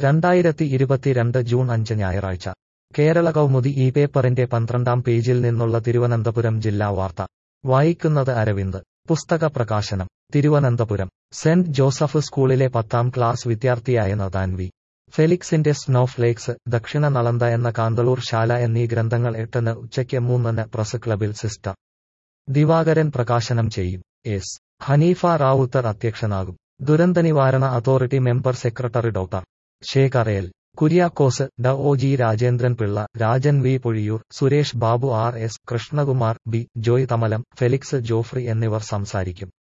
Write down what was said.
രണ്ടായിരത്തി ഇരുപത്തിരണ്ട് ജൂൺ അഞ്ച് ഞായറാഴ്ച കേരള കൗമുദി ഈ പേപ്പറിന്റെ പന്ത്രണ്ടാം പേജിൽ നിന്നുള്ള തിരുവനന്തപുരം ജില്ലാ വാർത്ത വായിക്കുന്നത് അരവിന്ദ് പുസ്തക പ്രകാശനം തിരുവനന്തപുരം സെന്റ് ജോസഫ് സ്കൂളിലെ പത്താം ക്ലാസ് വിദ്യാർത്ഥിയായ നതാൻവി ഫെലിക്സിന്റെ സ്നോഫ്ലേക്സ് ദക്ഷിണ നളന്ത എന്ന കാന്തളൂർ ശാല എന്നീ ഗ്രന്ഥങ്ങൾ എട്ടിന് ഉച്ചയ്ക്ക് മൂന്നിന് പ്രസ് ക്ലബിൽ സിസ്റ്റർ ദിവാകരൻ പ്രകാശനം ചെയ്യും എസ് ഹനീഫ റാവുത്തർ അധ്യക്ഷനാകും ദുരന്തനിവാരണ authority member secretary doctor Shekhar L Kuriakose ഡ O G Rajendran Pillai Rajan V Pozhiyoor Suresh Babu R S Krishnakumar B Joy Thamalam Felix Joffrey എന്നിവർ സംസാരിക്കും